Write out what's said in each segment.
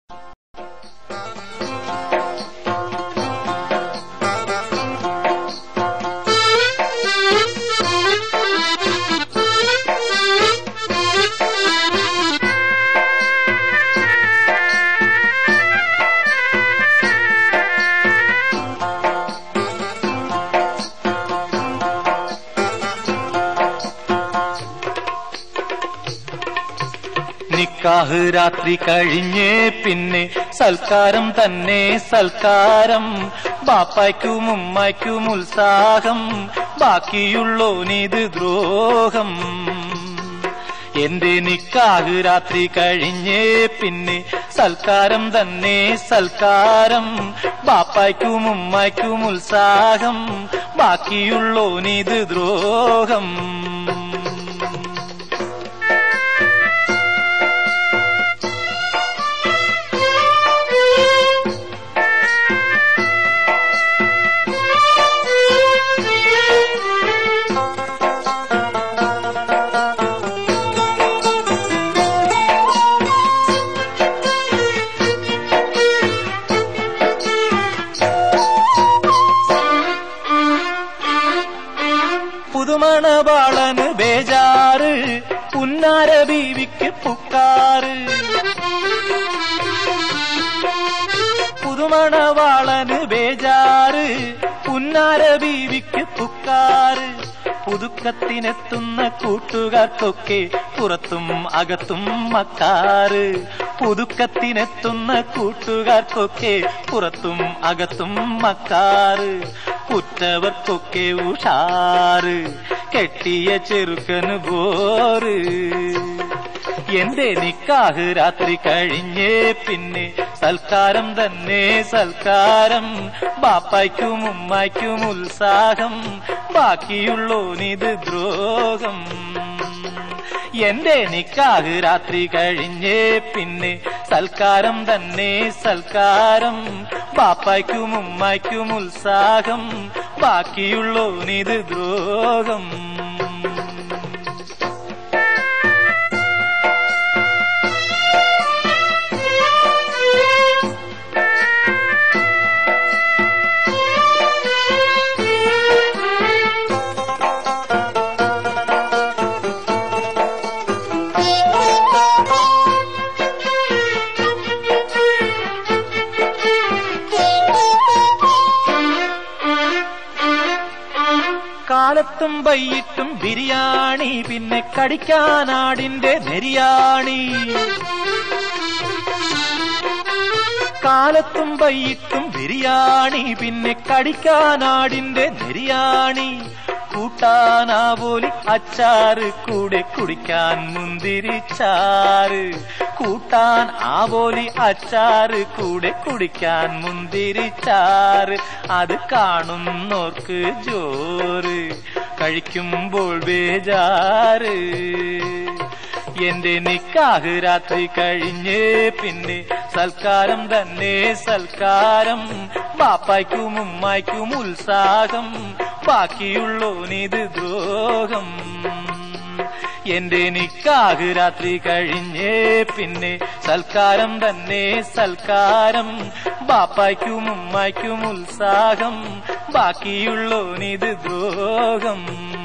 നിക്കാഹ് രാത്രി കഴിഞ്ഞേ പിന്നെ സൽക്കാരം തന്നെ സൽക്കാരം ബാപ്പായ്ക്കും ഉമ്മായ്ക്കും ഉത്സാഹം ബാക്കിയുള്ളോനിത് ദ്രോഹം എന്റെ നിക്കാഹ് രാത്രി കഴിഞ്ഞേ പിന്നെ സൽക്കാരം തന്നെ സൽക്കാരം ബാപ്പായ്ക്കും ഉമ്മായ്ക്കും ഉത്സാഹം ബാക്കിയുള്ളോനിത് ദ്രോഹം പുതുമണവാളന് ബേജാറ് പുന്നാര ബീവിക്ക് പുക്കാറ് പുതുമണവാളന് ബേജാറ് പുന്നാര ബീവിക്ക് പുക്കാറ് പുതുക്കത്തിനെത്തുന്ന കൂട്ടുകാർക്കൊക്കെ പുറത്തും അകത്തും മക്കാറ് പുതുക്കത്തിനെത്തുന്ന കൂട്ടുകാർക്കൊക്കെ പുറത്തും അകത്തും മക്കാറ് കുറ്റവർക്കൊക്കെ ഉഷാറ് കെട്ടിയ ചെറുക്കന് ബോറ് എന്റെ നിക്കാഹ് രാത്രി കഴിഞ്ഞേ പിന്നെ സൽക്കാരം തന്നെ സൽക്കാരം ബാപ്പായ്ക്കും ഉമ്മായ്ക്കും ഉത്സാഹം ബാക്കിയുള്ളോനിത് ദ്രോഹം എന്റെ നിക്കാഹ് രാത്രി കഴിഞ്ഞേ പിന്നെ സൽക്കാരം തന്നെ സൽക്കാരം ബാപ്പായ്ക്കും ഉമ്മായ്ക്കും ഉത്സാഹം ബാക്കിയുള്ളോനിത് ദ്രോഹം കാലത്തും വൈകിട്ടും ബിരിയാണി പിന്നെ കടിക്കാനാടിന്റെ നെരിയാണി കാലത്തും വൈകിട്ടും ബിരിയാണി പിന്നെ കടിക്കാനാടിന്റെ നെരിയാണി കൂട്ടാനാവോലി അച്ചാറ് കൂടെ കുടിക്കാൻ മുന്തിരിച്ചാറ് കൂട്ടാൻ ആവോലി അച്ചാറ് കൂടെ കുടിക്കാൻ മുന്തിരിച്ചാറ് അത് കാണുന്നോർക്ക് ജോറ് കഴിക്കുമ്പോൾ ബേജാറ് എന്റെ നിക്കാഹ് രാത്രി കഴിഞ്ഞേ പിന്നെ സൽക്കാരം തന്നെ സൽക്കാരം ബാപ്പായ്ക്കും ഉമ്മായ്ക്കും ഉത്സാഹം ബാക്കിയുള്ളോനിത് ദ്രോഹം എന്റെ നിക്കാഹ് രാത്രി കഴിഞ്ഞേ പിന്നെ സൽക്കാരം തന്നെ സൽക്കാരം ബാപ്പായ്ക്കും ഉമ്മായ്ക്കും ഉത്സാഹം ബാക്കിയുള്ളോനിത് ദ്രോഹം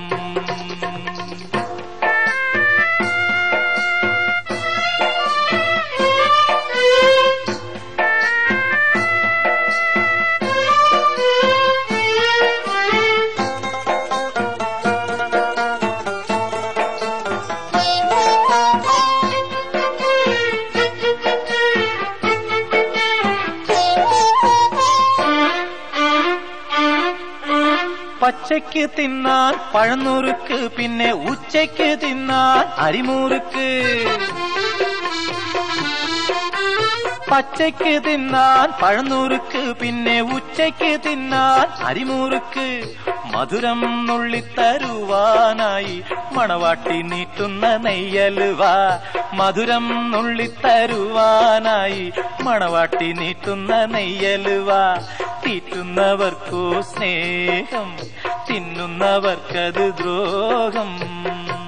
പച്ചയ്ക്ക് തിന്നാൻ പഴന്നുറുക്ക് പിന്നെ ഉച്ചയ്ക്ക് തിന്നാൻ അരിമുറുക്ക് പച്ചയ്ക്ക് തിന്നാൻ പഴന്നുറുക്ക് പിന്നെ ഉച്ചയ്ക്ക് തിന്നാൻ അരിമുറുക്ക് മധുരം നുള്ളിത്തരുവാനായി മണവാട്ടി നീട്ടുന്ന നെയ്യലുവ മധുരം നുള്ളിത്തരുവാനായി മണവാട്ടി നീട്ടുന്ന നെയ്യലുവ തീറ്റുന്നവർക്കോ സ്നേഹം തിന്നുന്നവർക്കത് ദ്രോഹം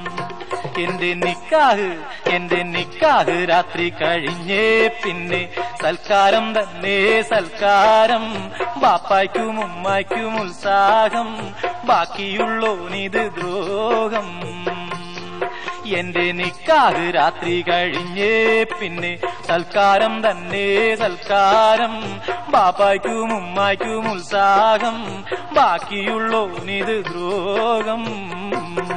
എന്റെ നിക്കാഹ് എന്റെ നിക്കാഹ് രാത്രി കഴിഞ്ഞേ പിന്നെ സൽക്കാരം തന്നെ സൽക്കാരം ബാപ്പായ്ക്കും ഉമ്മായ്ക്കും ഉത്സാഹം ബാക്കിയുള്ളോനിത് ദ്രോഹം എന്റെ നിക്കാഹ് രാത്രി കഴിഞ്ഞേ പിന്നെ സൽക്കാരം തന്നെ സൽക്കാരം ബാപ്പായ്ക്കും ഉമ്മായ്ക്കും ഉത്സാഹം ബാക്കിയുള്ളോനിത് ദ്രോഹം